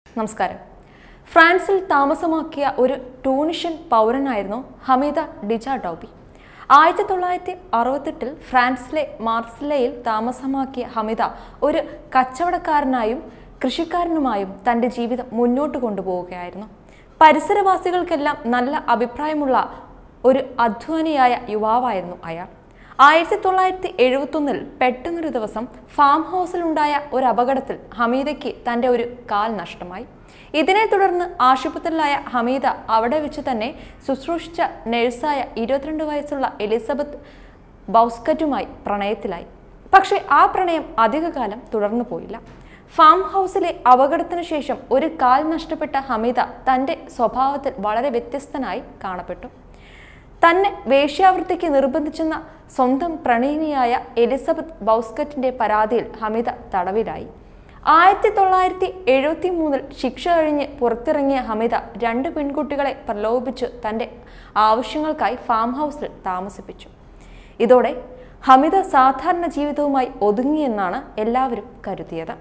നമസ്കാരം ഫ്രാൻസിൽ താമസമാക്കിയ ഒരു ടൂണിഷ്യൻ പൗരനായിരുന്നു ഹമീദ ഡിജ ഡോബി ആയിരത്തി തൊള്ളായിരത്തി അറുപത്തെട്ടിൽ ഫ്രാൻസിലെ മാർസിലയിൽ താമസമാക്കിയ ഹമിദ ഒരു കച്ചവടക്കാരനായും കൃഷിക്കാരനുമായും തൻ്റെ ജീവിതം മുന്നോട്ട് കൊണ്ടുപോവുകയായിരുന്നു പരിസരവാസികൾക്കെല്ലാം നല്ല അഭിപ്രായമുള്ള ഒരു അധ്വാനിയായ യുവാവായിരുന്നു അയാൾ ആയിരത്തി തൊള്ളായിരത്തി എഴുപത്തൊന്നിൽ പെട്ടെന്നൊരു ദിവസം ഫാം ഹൗസിലുണ്ടായ ഒരു അപകടത്തിൽ ഹമീദയ്ക്ക് തൻ്റെ ഒരു കാൽ നഷ്ടമായി ഇതിനെ തുടർന്ന് ആശുപത്രിയിലായ ഹമീദ അവിടെ വെച്ച് തന്നെ ശുശ്രൂഷിച്ച നഴ്സായ ഇരുപത്തിരണ്ട് വയസ്സുള്ള എലിസബത്ത് ബൗസ്കറ്റുമായി പ്രണയത്തിലായി പക്ഷേ ആ പ്രണയം അധികകാലം തുടർന്നു പോയില്ല ഫാം ഹൗസിലെ അപകടത്തിനു ശേഷം ഒരു കാൽ നഷ്ടപ്പെട്ട ഹമീദ തൻ്റെ സ്വഭാവത്തിൽ വളരെ വ്യത്യസ്തനായി കാണപ്പെട്ടു തന്നെ വേശ്യാവൃത്തിക്ക് നിർബന്ധിച്ചെന്ന സ്വന്തം പ്രണയിനിയായ എലിസബത്ത് ബൗസ്കറ്റിന്റെ പരാതിയിൽ ഹമീദ തടവിലായി ആയിരത്തി തൊള്ളായിരത്തി എഴുപത്തി മൂന്നിൽ ശിക്ഷ കഴിഞ്ഞ് പുറത്തിറങ്ങിയ ഹമീദ രണ്ട് പെൺകുട്ടികളെ പ്രലോഭിപ്പിച്ച് തൻ്റെ ആവശ്യങ്ങൾക്കായി ഫാം ഹൗസിൽ താമസിപ്പിച്ചു ഇതോടെ ഹമീദ സാധാരണ ജീവിതവുമായി ഒതുങ്ങിയെന്നാണ് എല്ലാവരും കരുതിയത്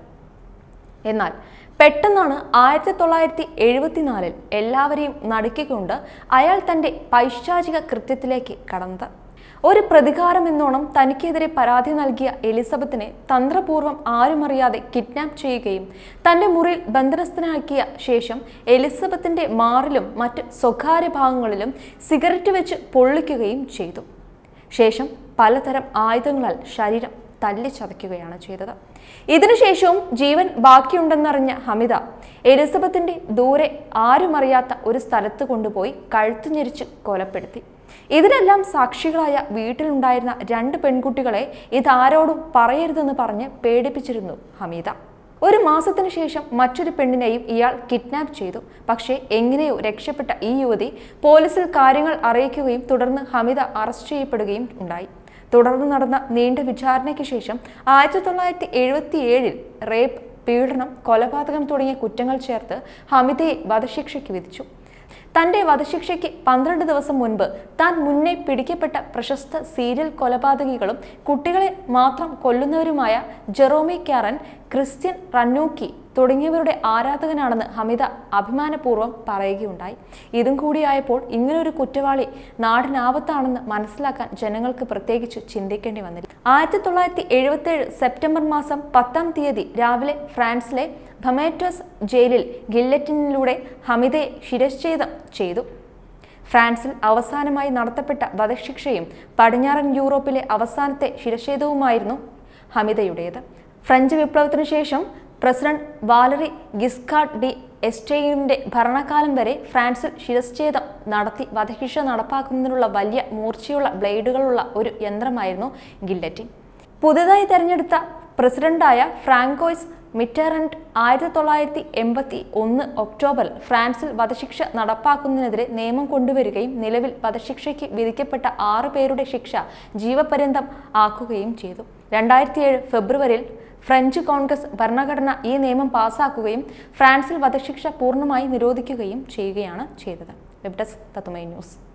എന്നാൽ പെട്ടെന്നാണ് ആയിരത്തി തൊള്ളായിരത്തി എഴുപത്തിനാലിൽ എല്ലാവരെയും നടുക്കിക്കൊണ്ട് അയാൾ തൻ്റെ പൈശാചിക കൃത്യത്തിലേക്ക് കടന്നത് ഒരു പ്രതികാരം എന്നോണം തനിക്കെതിരെ പരാതി നൽകിയ എലിസബത്തിനെ തന്ത്രപൂർവ്വം ആരുമറിയാതെ കിഡ്നാപ്പ് ചെയ്യുകയും തൻ്റെ മുറിയിൽ ബന്ധനസ്ഥനാക്കിയ ശേഷം എലിസബത്തിന്റെ മാറിലും മറ്റ് സ്വകാര്യ ഭാഗങ്ങളിലും സിഗരറ്റ് വെച്ച് പൊള്ളിക്കുകയും ചെയ്തു ശേഷം പലതരം ആയുധങ്ങളാൽ ശരീരം തല്ലിച്ചതയ്ക്കുകയാണ് ചെയ്തത് ഇതിനുശേഷവും ജീവൻ ബാക്കിയുണ്ടെന്നറിഞ്ഞ ഹമിത എലിസബത്തിന്റെ ദൂരെ ആരുമറിയാത്ത ഒരു സ്ഥലത്ത് കൊണ്ടുപോയി കഴുത്തു ഞെരിച്ച് കൊലപ്പെടുത്തി ഇതിനെല്ലാം സാക്ഷികളായ വീട്ടിലുണ്ടായിരുന്ന രണ്ട് പെൺകുട്ടികളെ ഇതാരോടും പറയരുതെന്ന് പറഞ്ഞ് പേടിപ്പിച്ചിരുന്നു ഹമീദ ഒരു മാസത്തിനു ശേഷം മറ്റൊരു പെണ്ണിനെയും ഇയാൾ കിഡ്നാപ്പ് ചെയ്തു പക്ഷേ എങ്ങനെയോ രക്ഷപ്പെട്ട ഈ യുവതി പോലീസിൽ കാര്യങ്ങൾ അറിയിക്കുകയും തുടർന്ന് ഹമിദ അറസ്റ്റ് ചെയ്യപ്പെടുകയും ഉണ്ടായി തുടർന്ന് നടന്ന നീണ്ട വിചാരണയ്ക്ക് ശേഷം ആയിരത്തി തൊള്ളായിരത്തി എഴുപത്തി ഏഴിൽ റേപ്പ് പീഡനം കൊലപാതകം തുടങ്ങിയ കുറ്റങ്ങൾ ചേർത്ത് ഹമിദയെ വധശിക്ഷയ്ക്ക് വിധിച്ചു തന്റെ വധശിക്ഷയ്ക്ക് പന്ത്രണ്ട് ദിവസം മുൻപ് താൻ മുന്നേ പിടിക്കപ്പെട്ട പ്രശസ്ത സീരിയൽ കൊലപാതകികളും കുട്ടികളെ മാത്രം കൊല്ലുന്നവരുമായ ജെറോമി കാരൻ ക്രിസ്ത്യൻ റന്നൂക്കി തുടങ്ങിയവരുടെ ആരാധകനാണെന്ന് ഹമിദ അഭിമാനപൂർവ്വം പറയുകയുണ്ടായി ഇതും കൂടിയായപ്പോൾ ഇങ്ങനൊരു കുറ്റവാളി നാടിനാപത്താണെന്ന് മനസ്സിലാക്കാൻ ജനങ്ങൾക്ക് പ്രത്യേകിച്ച് ചിന്തിക്കേണ്ടി വന്നില്ല ആയിരത്തി തൊള്ളായിരത്തി എഴുപത്തേഴ് സെപ്റ്റംബർ മാസം പത്താം തീയതി രാവിലെ ഫ്രാൻസിലെ ഭമേറ്റോസ് ജയിലിൽ ഗില്ലറ്റിനിലൂടെ ഹമിദയെ ശിരശ്ഛേദം ചെയ്തു ഫ്രാൻസിൽ അവസാനമായി നടത്തപ്പെട്ട വധശിക്ഷയും പടിഞ്ഞാറൻ യൂറോപ്പിലെ അവസാനത്തെ ശിരച്ഛേദവുമായിരുന്നു ഹമിദയുടേത് ഫ്രഞ്ച് വിപ്ലവത്തിനു ശേഷം പ്രസിഡന്റ് വാലറി ഗിസ്കാർഡ് ഡി എസ്റ്റെയിനിന്റെ ഭരണകാലം വരെ ഫ്രാൻസിൽ ശിരശ്ഛേദം നടത്തി വധശിക്ഷ നടപ്പാക്കുന്നതിനുള്ള വലിയ മൂർച്ചയുള്ള ബ്ലേഡുകളുള്ള ഒരു യന്ത്രമായിരുന്നു ഗില്ലറ്റിൻ പുതുതായി തെരഞ്ഞെടുത്ത പ്രസിഡന്റായ ഫ്രാങ്കോയ്സ് മിറ്ററൻറ്റ് ആയിരത്തി തൊള്ളായിരത്തി എൺപത്തി ഒന്ന് ഒക്ടോബറിൽ ഫ്രാൻസിൽ വധശിക്ഷ നടപ്പാക്കുന്നതിനെതിരെ നിയമം കൊണ്ടുവരികയും നിലവിൽ വധശിക്ഷയ്ക്ക് വിധിക്കപ്പെട്ട ആറ് പേരുടെ ശിക്ഷ ജീവപര്യന്തം ആക്കുകയും ചെയ്തു രണ്ടായിരത്തിയേഴ് ഫെബ്രുവരിയിൽ ഫ്രഞ്ച് കോൺഗ്രസ് ഭരണഘടന ഈ നിയമം പാസാക്കുകയും ഫ്രാൻസിൽ വധശിക്ഷ പൂർണ്ണമായി നിരോധിക്കുകയും ചെയ്യുകയാണ് ചെയ്തത് വെബ് ഡെസ്ക് തത്തുമൈ ന്യൂസ്